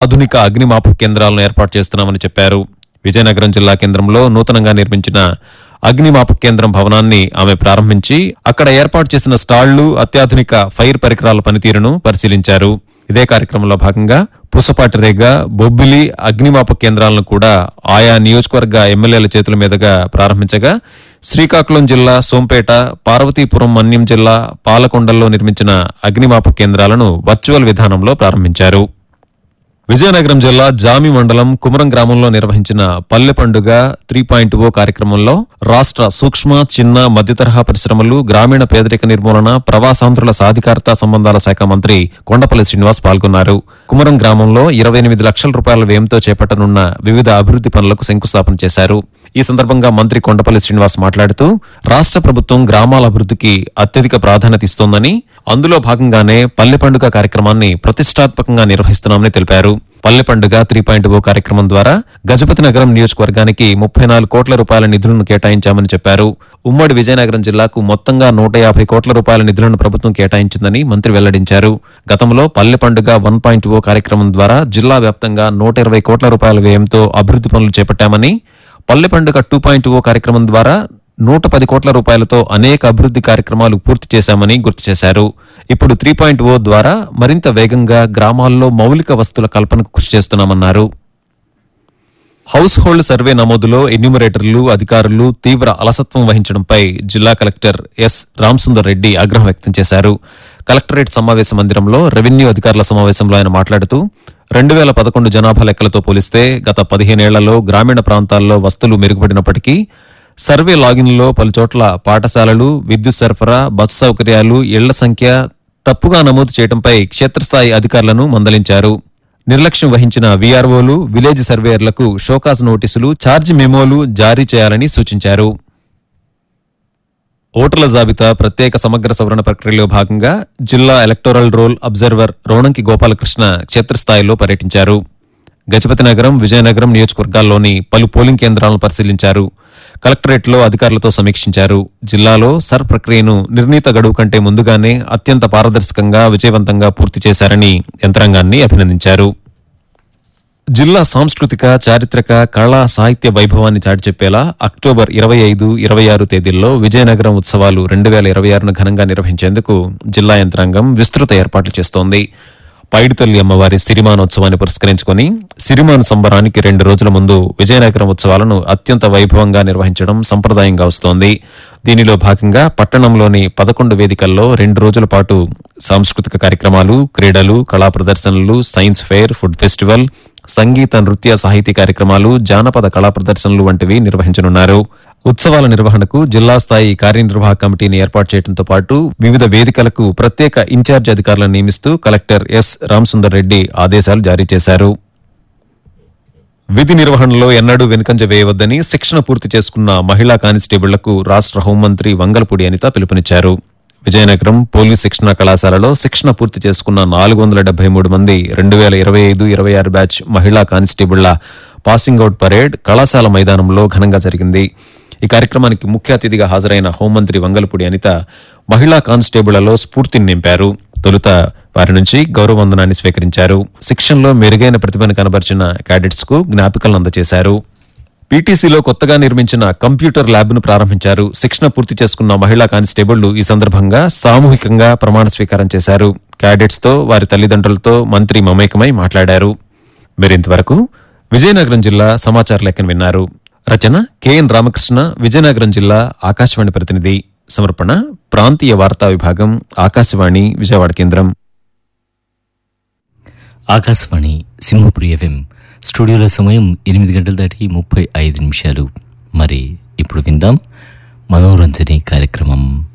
ఆధునిక అగ్నిమాపక కేంద్రాలను ఏర్పాటు చేస్తున్నామని చెప్పారు విజయనగరం జిల్లా కేంద్రంలో నూతనంగా నిర్మించిన అగ్నిమాపక కేంద్రం భవనాన్ని ఆమె ప్రారంభించి అక్కడ ఏర్పాటు చేసిన స్టాళ్లు అత్యాధునిక ఫైర్ పరికరాల పనితీరును పరిశీలించారు ఇదే కార్యక్రమంలో భాగంగా పూసపాటి రేగ బొబ్బిలి అగ్నిమాపక కేంద్రాలను కూడా ఆయా నియోజకవర్గ ఎమ్మెల్యేల చేతుల మీదుగా ప్రారంభించగా శ్రీకాకుళం జిల్లా సోంపేట పార్వతీపురం మన్యం జిల్లా పాలకొండల్లో నిర్మించిన అగ్నిమాపక కేంద్రాలను వర్చువల్ విధానంలో ప్రారంభించారు విజయనగరం జిల్లా జామి మండలం కుమరం గ్రామంలో నిర్వహించిన పల్లె పండుగ త్రీ పాయింట్ ఓ కార్యక్రమంలో రాష్ట్ర సూక్ష్మ చిన్న మధ్య తరహా పరిశ్రమలు గ్రామీణ పేదరిక నిర్మూలన ప్రవాసాంధ్రుల సాధికారత సంబంధాల శాఖ మంత్రి కొండపల్లి శ్రీనివాస్ పాల్గొన్నారు కుమరం గ్రామంలో ఇరవై ఎనిమిది లక్షల రూపాయల వ్యయంతో చేపట్టనున్న వివిధ అభివృద్ది పనులకు శంకుస్థాపన చేశారు ఈ సందర్భంగా మంత్రి కొండపల్లి శ్రీనివాస్ మాట్లాడుతూ రాష్ట్ర ప్రభుత్వం గ్రామాల అభివృద్ధికి అత్యధిక ప్రాధాన్యత ఇస్తోందని అందులో భాగంగానే పల్లె పండుగ కార్యక్రమాన్ని ప్రతిష్టాత్మకంగా నిర్వహిస్తున్నామని తెలిపారు పల్లె పండుగ త్రీ పాయింట్ ఓ కార్యక్రమం ద్వారా గజపతి నగరం నియోజకవర్గానికి ముప్పై నాలుగు కోట్ల రూపాయల నిధులను కేటాయించామని చెప్పారు ఉమ్మడి విజయనగరం జిల్లాకు మొత్తంగా నూట యాభై కోట్ల రూపాయల నిధులను ప్రభుత్వం కేటాయించిందని మంత్రి వెల్లడించారు గతంలో పల్లె పండుగ వన్ పాయింట్ ఓ కార్యక్రమం ద్వారా జిల్లా వ్యాప్తంగా నూట ఇరవై కోట్ల రూపాయల వ్యయంతో అభివృద్ది పనులు చేపట్టామని పల్లె పండుగ టూ పాయింట్ ఓ కార్యక్రమం ద్వారా నూట పది కోట్ల రూపాయలతో అనేక అభివృద్ది కార్యక్రమాలు పూర్తి చేశామని గుర్తు చేశారు ఇప్పుడు త్రీ పాయింట్ ఓ ద్వారా మరింత వేగంగా గ్రామాల్లో మౌలిక వస్తువుల కల్పనకు కృషి చేస్తున్నామన్నారు హౌస్ హోల్డ్ సర్వే నమోదులో ఎన్యూమరేటర్లు అధికారులు తీవ్ర అలసత్వం వహించడంపై జిల్లా కలెక్టర్ ఎస్ రామసుందర్ రెడ్డి ఆగ్రహం వ్యక్తం చేశారు కలెక్టరేట్ సమావేశ మందిరంలో రెవెన్యూ అధికారుల సమావేశంలో ఆయన మాట్లాడుతూ రెండు వేల పదకొండు జనాభా లెక్కలతో పోలిస్తే గత పదిహేనేళ్లలో గ్రామీణ ప్రాంతాల్లో వస్తువులు మెరుగుపడినప్పటికీ సర్వే లాగిన్లో పలుచోట్ల పాఠశాలలు విద్యుత్ సరఫరా బస్సు సౌకర్యాలు ఇళ్ల సంఖ్య తప్పుగా నమోదు చేయడంపై క్షేత్రస్థాయి అధికారులను మందలించారు నిర్లక్ష్యం వహించిన వీఆర్ఓలు విలేజ్ సర్వేయర్లకు షోకాజ్ నోటీసులు ఛార్జ్ మెమోలు జారీ చేయాలని సూచించారు ఓటర్ల జాబితా ప్రత్యేక సమగ్ర సవరణ ప్రక్రియలో భాగంగా జిల్లా electoral roll observer Ronanki Gopalakrishna క్షేత్రస్థాయిలో పర్యటించారు గజపతి నగరం విజయనగరం నియోజకవర్గాల్లోని పలు పోలింగ్ కేంద్రాలను పరిశీలించారు కలెక్టరేట్లో అధికారులతో సమీక్షించారు జిల్లాలో సర్ ప్రక్రియను నిర్ణీత గడువు కంటే ముందుగానే అత్యంత పారదర్శకంగా విజయవంతంగా పూర్తి చేశారని యంత్రాంగాన్ని అభినందించారు జిల్లా సాంస్కృతిక చారిత్రక కళా సాహిత్య వైభవాన్ని చాటి చెప్పేలా అక్టోబర్ ఇరవై ఐదు ఇరవై ఆరు తేదీల్లో విజయనగరం ఉత్సవాలు రెండు వేల ఇరవై ఆరును ఘనంగా నిర్వహించేందుకు జిల్లా యంత్రాంగం విస్తృత ఏర్పాట్లు చేస్తోంది పైడితల్లి అమ్మవారి సిరిమానోత్సవాన్ని పురస్కరించుకుని సిరిమాను సంబరానికి రెండు రోజుల ముందు విజయనగరం ఉత్సవాలను అత్యంత వైభవంగా నిర్వహించడం సంప్రదాయంగా వస్తోంది దీనిలో భాగంగా పట్టణంలోని పదకొండు వేదికల్లో రెండు రోజుల పాటు సాంస్కృతిక కార్యక్రమాలు క్రీడలు కళా ప్రదర్శనలు సైన్స్ ఫెయిర్ ఫుడ్ ఫెస్టివల్ సంగీత నృత్య సాహితీ కార్యక్రమాలు జానపద కళా ప్రదర్శనలు వంటివి నిర్వహించనున్నారు ఉత్సవాల నిర్వహణకు జిల్లా స్థాయి కార్యనిర్వాహక కమిటీని ఏర్పాటు చేయడంతో పాటు వివిధ వేదికలకు ప్రత్యేక ఇన్ఛార్జ్ అధికారులను నియమిస్తూ కలెక్టర్ ఎస్ రామసుందర్ రెడ్డి ఆదేశాలు జారీ చేశారు విధి నిర్వహణలో ఎన్నడూ వెనుకంజ వేయవద్దని శిక్షణ పూర్తి చేసుకున్న మహిళా కానిస్టేబుళ్లకు రాష్ట్ర హోంమంత్రి వంగలపూడి అనిత పిలుపునిచ్చారు విజయనగరం పోలీస్ శిక్షణ కళాశాలలో శిక్షణ పూర్తి చేసుకున్న నాలుగు వందల డెబ్బై మూడు మంది రెండు వేల ఇరవై ఐదు ఇరవై ఆరు బ్యాచ్ మహిళా కానిస్టేబుళ్ల పాసింగ్ అవుట్ పరేడ్ కళాశాల మైదానంలో ఘనంగా జరిగింది ఈ కార్యక్రమానికి ముఖ్య అతిథిగా హాజరైన హోంమంత్రి వంగలపూడి అనిత మహిళా కానిస్టేబుళ్లలో స్ఫూర్తిని నింపారు తొలుత వారి నుంచి గౌరవ వందనాన్ని స్వీకరించారు శిక్షణలో మెరుగైన ప్రతిభను కనబరిచిన క్యాడెట్స్ కు జ్ఞాపికలను అందజేశారు పీటీసీలో కొత్తగా నిర్మించిన కంప్యూటర్ ల్యాబ్ ను ప్రారంభించారు శిక్షణ పూర్తి చేసుకున్న మహిళా కానిస్టేబుళ్లు ఈ సందర్భంగా సామూహికంగా ప్రమాణ స్వీకారం చేశారు క్యాడెట్స్ తో వారి తల్లిదండ్రులతో మంత్రి మమేకమై మాట్లాడారు మీరింతవరకు విజయనగరం జిల్లా సమాచార లేఖను విన్నారు రచన కెఎన్ రామకృష్ణ విజయనగరం జిల్లా ఆకాశవాణి ప్రతినిధి సమర్పణ ప్రాంతీయ వార్తా విభాగం ఆకాశవాణి విజయవాడ కేంద్రం ఆకాశవాణి సింహపురి ఎఫ్ఎం స్టూడియోలో సమయం ఎనిమిది గంటల దాటి ముప్పై ఐదు నిమిషాలు మరి ఇప్పుడు విందాం మనోరంజని కార్యక్రమం